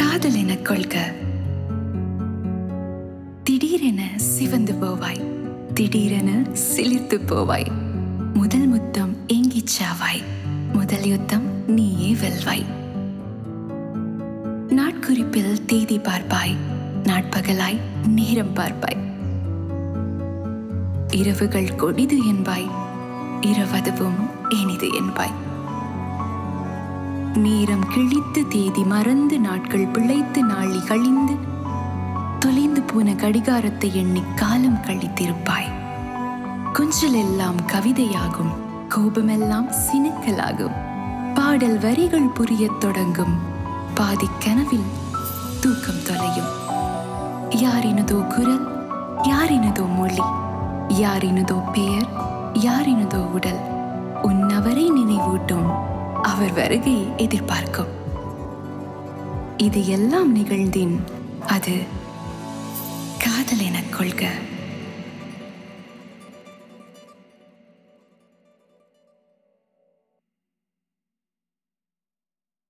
காதல் என கொள்க திடீரென சிவந்து போவாய் திடீரென சிலிர்த்து போவாய் முதல் முத்தம் ஏங்கிச் சாவாய் முதல் யுத்தம் நீயே வெல்வாய் நாட்குறிப்பில் தேதி பார்ப்பாய் நாட்பகலாய் நேரம் பார்ப்பாய் இரவுகள் கொடிது என்பாய் இரவதுவும் இனிது என்பாய் நேரம் கிழித்து தேதி மறந்து நாட்கள் பிழைத்து நாளி கழிந்து தொலைந்து போன கடிகாரத்தை எண்ணி காலம் கழித்திருப்பாய் கொஞ்சல் எல்லாம் கவிதையாகும் கோபமெல்லாம் சினுக்கலாகும் பாடல் வரிகள் புரியத் தொடங்கும் பாதி கனவில் தூக்கம் தொலையும் யாரினதோ குரல் யாரினதோ மொழி யாரினதோ பெயர் யாரினதோ உடல் உன்னவரை நினைவூட்டும் அவர் வருகையை எதிர்பார்க்கும் இது எல்லாம் நிகழ்ந்தின் அது காதல் எனக் கொள்க